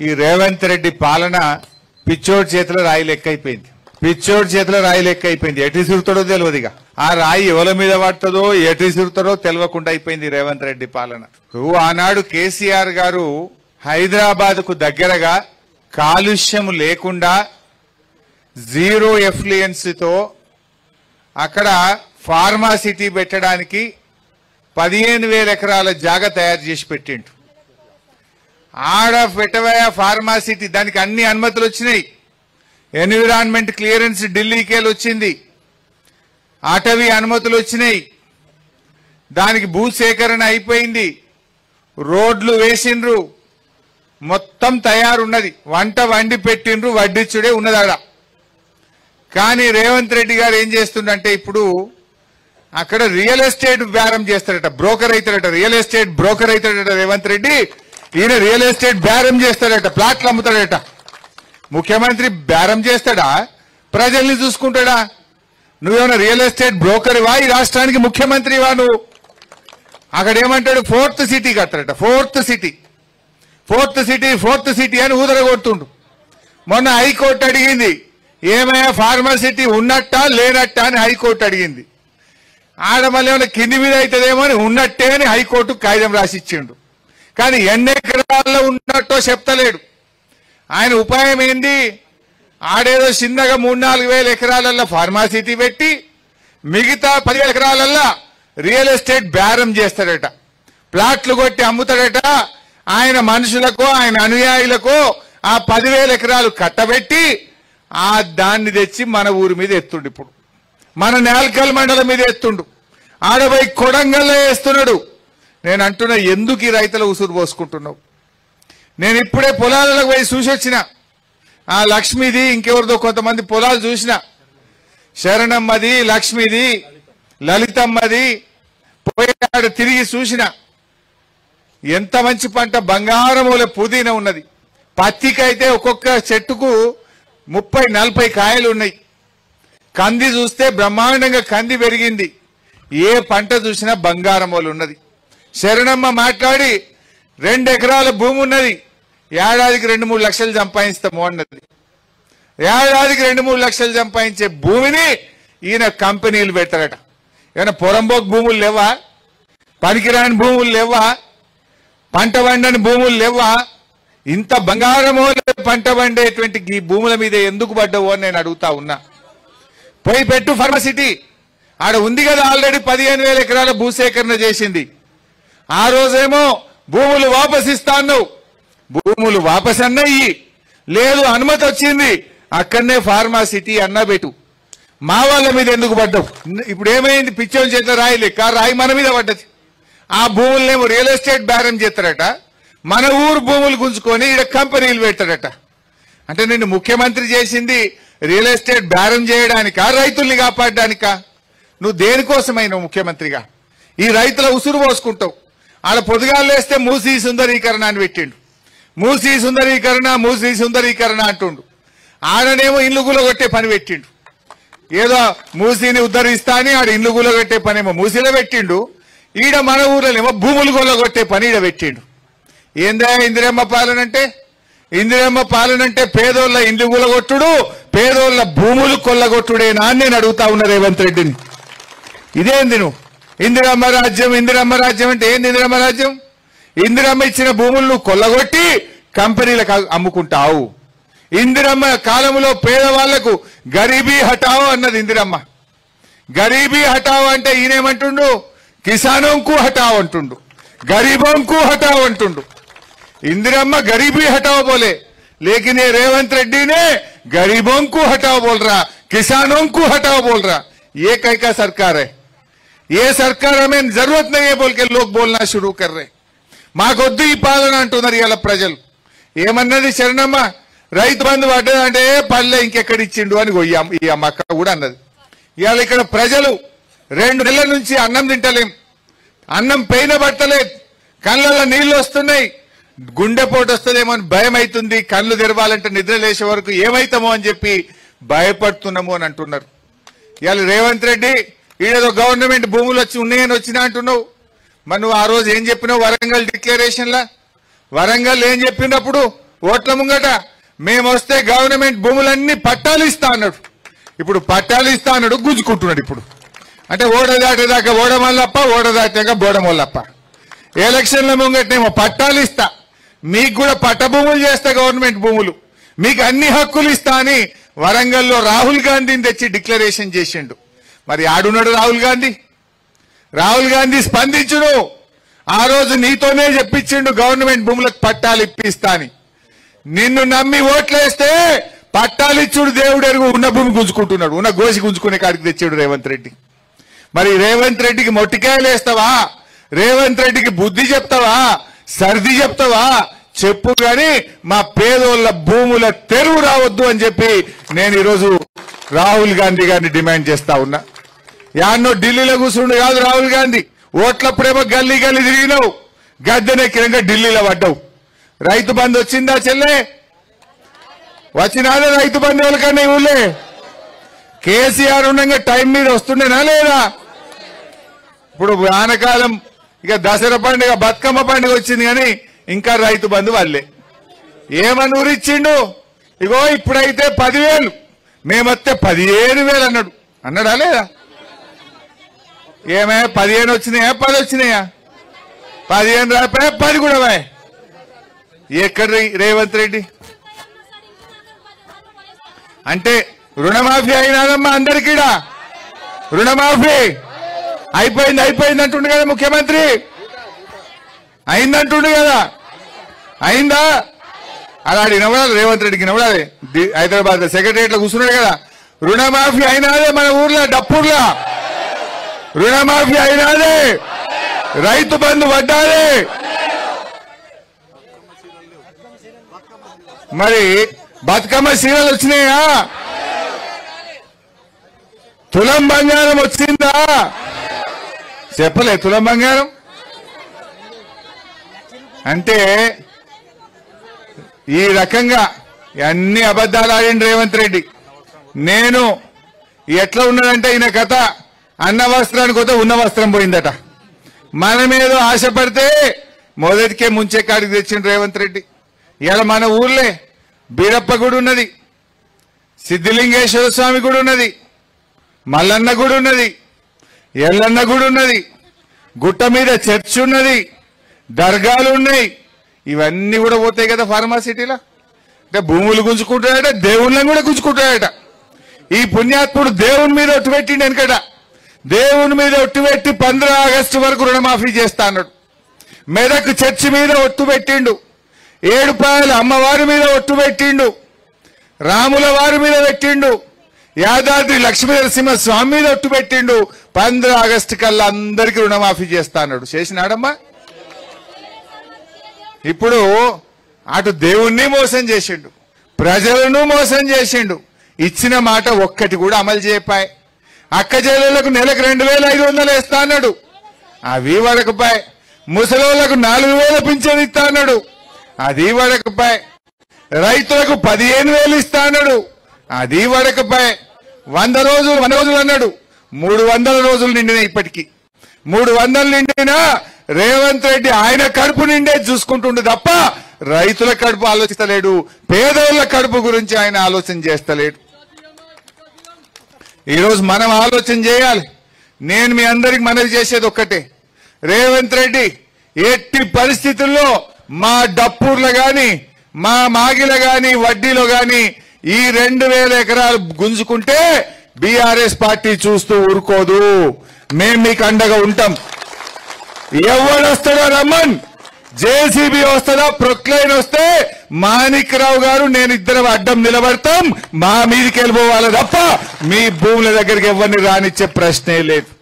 ఈ రేవంత్ రెడ్డి పాలన పిచ్చోడి చేతిలో రాయి లెక్క అయిపోయింది పిచ్చోడి చేతిలో రాయి లెక్క అయిపోయింది ఎటు సిరుతాడో తెలియదు ఇక ఆ రాయి ఎవరి మీద పడుతుందో ఎటు సిరుతాడో తెలియకుండా అయిపోయింది ఈ రేవంత్ రెడ్డి పాలన నువ్వు ఆనాడు కేసీఆర్ గారు హైదరాబాద్ కు దగ్గరగా కాలుష్యం లేకుండా జీరో ఎఫ్లుయెన్స్తో అక్కడ ఫార్మాసిటీ పెట్టడానికి పదిహేను వేల ఎకరాల జాగా తయారు చేసి పెట్టిండు ఆడ పెట్టవయ ఫార్మాసిటీ దానికి అన్ని అనుమతులు వచ్చినాయి ఎన్విరాన్మెంట్ క్లియరెన్స్ ఢిల్లీకేలు వచ్చింది అటవీ అనుమతులు వచ్చినాయి దానికి భూసేకరణ అయిపోయింది రోడ్లు వేసిండ్రు మొత్తం తయారున్నది వంట వండి పెట్టిండ్రు వడ్డిచ్చుడే ఉన్నదాడ కానీ రేవంత్ రెడ్డి గారు ఏం చేస్తుండంటే ఇప్పుడు అక్కడ రియల్ ఎస్టేట్ బేరం చేస్తాడట బ్రోకర్ అవుతాడట రియల్ ఎస్టేట్ బ్రోకర్ అవుతాడట రేవంత్ రెడ్డి ఈయన రియల్ ఎస్టేట్ బేరం చేస్తాడట ప్లాట్లు అమ్ముతాడట ముఖ్యమంత్రి బేరం చేస్తాడా ప్రజల్ని చూసుకుంటాడా నువ్వేమైనా రియల్ ఎస్టేట్ బ్రోకర్వా ఈ రాష్ట్రానికి ముఖ్యమంత్రివా నువ్వు అక్కడ ఏమంటాడు ఫోర్త్ సిటీ కట్టాడట fourth city fourth city fourth city అని ఊదరగొడుతుండు మొన్న హైకోర్టు అడిగింది ఏమయ్యా ఫార్మసిటీ ఉన్నట్టా లేనట్టా అని హైకోర్టు అడిగింది ఆడ మళ్ళీ ఏమైనా కింది మీద అవుతుందేమో అని ఉన్నట్టే అని హైకోర్టు కాగితం రాసి ఇచ్చిండు కానీ ఎన్ని ఎకరాల్లో ఉన్నట్టో చెప్తలేడు ఆయన ఉపాయం ఏంది ఆడేదో చిన్నగా మూడు నాలుగు వేల ఎకరాలల్లో ఫార్మాసిటీ పెట్టి మిగతా పదివేల ఎకరాలల్లో రియల్ ఎస్టేట్ బేరం చేస్తాడట ప్లాట్లు కొట్టి అమ్ముతాడట ఆయన మనుషులకు ఆయన అనుయాయులకు ఆ పదివేల ఎకరాలు కట్టబెట్టి ఆ దాన్ని తెచ్చి మన ఊరి మీద ఎత్తుండు ఇప్పుడు మన నేల్కల్ మండలం మీద ఎత్తుండు ఆడపోయి కొడంగల్లో వేస్తున్నాడు నేను అంటున్నా ఎందుకు ఈ రైతుల ఉసురు పోసుకుంటున్నావు నేను ఇప్పుడే పొలాలకు పోయి చూసి వచ్చిన ఆ లక్ష్మిది ఇంకెవరిదో కొంతమంది పొలాలు చూసిన శరణమ్మది లక్ష్మిది లలితమ్మది పోయాడు తిరిగి చూసిన ఎంత మంచి పంట బంగారముల పుదీనా ఉన్నది పత్తికైతే ఒక్కొక్క చెట్టుకు ముప్పై నలభై కాయలు ఉన్నాయి కంది చూస్తే బ్రహ్మాండంగా కంది పెరిగింది ఏ పంట చూసినా బంగారములు ఉన్నది శరణమ్మ మాట్లాడి రెండు ఎకరాల భూమి ఉన్నది ఏడాదికి రెండు మూడు లక్షలు సంపాదిస్తాము అన్నది ఏడాదికి రెండు మూడు లక్షలు సంపాదించే భూమిని ఈయన కంపెనీలు పెడతారట ఏమైనా పొరంబోక్ భూములు లేవా పనికిరాని భూములు లేవా పంట పండని భూములు లేవా ఇంత బంగారమో పంట పండేటువంటి ఈ భూముల మీద ఎందుకు పడ్డవు అని నేను అడుగుతా ఉన్నా పోయి పెట్టు ఫార్మసిటీ ఆడ ఉంది కదా ఆల్రెడీ పదిహేను వేల ఎకరాల భూసేకరణ చేసింది ఆ రోజేమో భూములు వాపస్ ఇస్తా అన్నావు భూములు వాపస్ అన్నయ్యి లేదు అనుమతి వచ్చింది అక్కడనే ఫార్మాసిటీ అన్న పెట్టు మా వాళ్ళ మీద ఎందుకు పడ్డావు ఇప్పుడు ఏమైంది పిచ్చోని చేత రాయి లెక్క రాయి మన మీద పడ్డది ఆ భూములనేమో రియల్ ఎస్టేట్ బేరం చేస్తారట మన ఊరు భూములు గుంజుకొని ఇక్కడ కంపెనీలు పెడతాడట అంటే నిన్ను ముఖ్యమంత్రి చేసింది రియల్ ఎస్టేట్ బేరం చేయడానికా రైతుల్ని కాపాడడానికా నువ్వు దేనికోసమైనావు ముఖ్యమంత్రిగా ఈ రైతుల ఉసురు పోసుకుంటావు ఆడ పొదుగాలు వేస్తే మూసీ సుందరీకరణ అని పెట్టిండు మూసీ సుందరీకరణ మూసీ సుందరీకరణ అంటుండు ఆడనేమో ఇల్లు గులగొట్టే పని పెట్టిండు ఏదో మూసీని ఉద్ధరిస్తా అని ఆడ ఇల్లు గులగొట్టే పనేమో మూసీలో పెట్టిండు ఈడ మన ఊర్లోనేమో భూములు కొల్లగొట్టే పని ఈడ పెట్టిండు ఏందా ఇందిరమ్మ పాలన అంటే ఇందిరమ్మ పాలన అంటే పేదోళ్ళ ఇండ్లు కూలగొట్టుడు పేదోళ్ళ భూములు కొల్లగొట్టుడేనా అని నేను అడుగుతా ఉన్నా రేవంత్ రెడ్డిని ఇదేంది నువ్వు ఇందిరమ్మ రాజ్యం ఇందిరమ్మ రాజ్యం అంటే ఏంది ఇందిరమ్మ రాజ్యం ఇందిరమ్మ ఇచ్చిన భూములు నువ్వు కొల్లగొట్టి కంపెనీలకు అమ్ముకుంటావు ఇందిరమ్మ కాలంలో పేదవాళ్లకు గరీబీ హటావు అన్నది ఇందిరమ్మ గరీబీ హటావు అంటే ఈయనేమంటుండు కిసానంకు హటావు అంటుండు గరీబోంకు హటావు అంటుండు इंदिरम्मा गरीबी हटाओ बोले लेकिन ये रेवंत रेड्डी ने गरीबों को हटाओ बोल रहा किसानों को हटाओ बोल रहा ये कई का सरकार है ये सरकार हमें जरूरत नहीं है बोल के लोग बोलना शुरू कर रहे మాకొద్దు ఈ పాలన అంటున్నారు ఇవాళ ప్రజలు ఏమన్నది శరణమ్మ రైతు బంధు పడ్డదంటే పల్లె ఇంకెక్కడ ఇచ్చిండు అని గొయ్యాం ఈ అమ్మ అక్క కూడా అన్నది ఇవాళ ఇక్కడ ప్రజలు రెండు నెలల నుంచి అన్నం తింటలేం అన్నం పైన పట్టలేదు కళ్ళల్లో నీళ్లు వస్తున్నాయి గుండెపోటు వస్తుందేమో అని భయం అవుతుంది కళ్ళు తెరవాలంటే నిద్ర లేచే వరకు ఏమైతామో అని చెప్పి భయపడుతున్నాము అని అంటున్నారు ఇవాళ రేవంత్ రెడ్డి ఈడేదో గవర్నమెంట్ భూములు వచ్చి ఉన్నాయని వచ్చినా అంటున్నావు మరి నువ్వు ఆ రోజు ఏం చెప్పినావు వరంగల్ డిక్లరేషన్ లా వరంగల్ ఏం చెప్పినప్పుడు ఓట్ల ముంగట మేము వస్తే గవర్నమెంట్ భూములన్నీ పట్టాలు ఇస్తా అన్నాడు ఇప్పుడు పట్టాలు ఇస్తా అన్నాడు గుంజుకుంటున్నాడు ఇప్పుడు అంటే ఓడ దాటేదాకా ఓడమల్లప్ప ఓడ దాటాక బోడమల్లప్ప ఎలక్షన్ల ముంగటనేమో పట్టాలు ఇస్తా మీకు కూడా పట్ట భూములు చేస్తా గవర్నమెంట్ భూములు మీకు అన్ని హక్కులు ఇస్తా అని వరంగల్లో రాహుల్ గాంధీని తెచ్చి డిక్లరేషన్ చేసిండు మరి ఆడున్నాడు రాహుల్ గాంధీ రాహుల్ గాంధీ స్పందించుడు ఆ రోజు నీతోనే చెప్పించిండు గవర్నమెంట్ భూములకు పట్టాలు ఇప్పిస్తా అని నిన్ను నమ్మి ఓట్లేస్తే పట్టాలిచ్చుడు దేవుడు ఎరుగు ఉన్న భూమి గుంజుకుంటున్నాడు ఉన్న గోసి గుంజుకునే కాడికి తెచ్చాడు రేవంత్ రెడ్డి మరి రేవంత్ రెడ్డికి మొట్టికాయలు వేస్తావా రేవంత్ రెడ్డికి బుద్ధి చెప్తావా సర్ది చెప్తావా చెప్పు గాని మా పేదోళ్ళ భూముల తెరువు రావద్దు అని చెప్పి నేను ఈరోజు రాహుల్ గాంధీ గారిని డిమాండ్ చేస్తా ఉన్నా యాన్నో ఢిల్లీలో కూర్చుండు కాదు రాహుల్ గాంధీ ఓట్లప్పుడేమో గల్లీ గల్లీ తిరిగినావు గద్దెనెక్కినాక ఢిల్లీలో పడ్డావు రైతు బంధు వచ్చిందా చెల్లె వచ్చినాదే రైతు బంధు ఎవరికన్నా ఊళ్ళే కేసీఆర్ ఉండగా టైం మీద వస్తుండేనా లేదా ఇప్పుడు ఆనకాలం ఇక దసరా పండుగ బతుకమ్మ పండుగ వచ్చింది కానీ ఇంకా రైతు బంధు వాళ్ళే ఏమని ఊరిచ్చిండు ఇగో ఇప్పుడైతే పదివేలు మేమొస్తే పదిహేను వేలు అన్నాడు అన్నాడా లేదా ఏమే పదిహేను వచ్చినాయా పది వచ్చినాయా పదిహేను రాకపోయా పది కూడా వాయ్ ఎక్కడ రే- రేవంత్ రెడ్డి అంటే రుణమాఫీ అయినాదమ్మా అందరికీడా రుణమాఫీ అయిపోయింది అయిపోయింది అంటుండు కదా ముఖ్యమంత్రి అయిందంటుండు కదా అయిందా అలా వినవడాలి రేవంత్ రెడ్డికి వినవడాలి ది- హైదరాబాద్ సెక్రటరియట్ లో కూర్చున్నాడు కదా రుణమాఫీ అయినాదే మన ఊర్లో డప్పూర్లో రుణమాఫీ అయినాదే రైతు బంధు పడ్డాదే మరి బతుకమ్మ సీరలు వచ్చినాయా తులం బంగారం వచ్చిందా చెప్పలే తులం బంగారం అంటే ఈ రకంగా అన్ని అబద్ధాలు ఆడిండు రేవంత్ రెడ్డి నేను ఎట్లా ఉన్నాడంటే ఈయన కథ అన్న వస్త్రానికి పోతే ఉన్న వస్త్రం పోయిందట మనమేదో ఆశపడితే మొదటికే ముంచే కాడికి తెచ్చిండు రేవంత్ రెడ్డి ఇలా మన ఊర్లే బీరప్ప గుడి ఉన్నది సిద్ధిలింగేశ్వర స్వామి గుడి ఉన్నది మల్లన్న గుడి ఉన్నది ఎల్లన్న గుడి ఉన్నది గుట్ట మీద చర్చ్ ఉన్నది దర్గాలు ఉన్నాయి ఇవన్నీ కూడా పోతాయి కదా ఫార్మాసిటీలో అంటే భూములు గుంజుకుంటాడట దేవుళ్ళని కూడా గుంజుకుంటాడట ఈ పుణ్యాత్ముడు దేవుని మీద ఒట్టు పెట్టిండు వెనకట దేవుని మీద ఒట్టు పెట్టి పంద్ర ఆగస్టు వరకు రుణమాఫీ చేస్తా అన్నాడు మెదక్ చర్చి మీద ఒట్టు పెట్టిండు ఏడుపాయల అమ్మవారి మీద ఒట్టు పెట్టిండు రాముల వారి మీద పెట్టిండు యాదాద్రి లక్ష్మీ నరసింహ స్వామి మీద ఒట్టు పెట్టిండు పంద్ర ఆగస్టు కల్లా అందరికీ రుణమాఫీ చేస్తా అన్నాడు చేసినాడమ్మా ఇప్పుడు అటు దేవుణ్ణి మోసం చేసిండు ప్రజలను మోసం చేసిండు ఇచ్చిన మాట ఒక్కటి కూడా అమలు చేయపాయ్ అక్క చెల్లెలకు నెలకు రెండు వేల ఐదు వందలు వేస్తా అన్నాడు అవి వడకపాయ్ ముసలోళ్లకు నాలుగు వేల పింఛన్ ఇస్తా అన్నాడు అది వడకపాయ్ రైతులకు పదిహేను వేలు ఇస్తా అన్నాడు అది వడకపాయ్ వంద రోజులు వంద రోజులు అన్నాడు మూడు వందల రోజులు నిండినాయి ఇప్పటికీ మూడు వందలు నిండినా రేవంత్ రెడ్డి ఆయన కడుపు నిండే చూసుకుంటుండు తప్ప రైతుల కడుపు ఆలోచిస్తలేడు పేదోళ్ళ కడుపు గురించి ఆయన ఆలోచన చేస్తలేడు ఈరోజు మనం ఆలోచన చేయాలి నేను మీ అందరికి మనవి చేసేది ఒక్కటే రేవంత్ రెడ్డి ఎట్టి పరిస్థితుల్లో మా డప్పూర్లో గాని మా మాగిల గాని వడ్డీలో గాని ఈ రెండు వేల ఎకరాలు గుంజుకుంటే బీఆర్ఎస్ పార్టీ చూస్తూ ఊరుకోదు మేం మీకు అండగా ఉంటాం ఎవడు వస్తాడో రమ్మన్ జేసీబీ వస్తుందా ప్రొక్లైన్ వస్తే మాణిక్ రావు గారు నేను ఇద్దరం అడ్డం నిలబడతాం మా మీదకి వెళ్ళిపోవాలి తప్ప మీ భూముల దగ్గరికి ఎవరిని రానిచ్చే ప్రశ్నే లేదు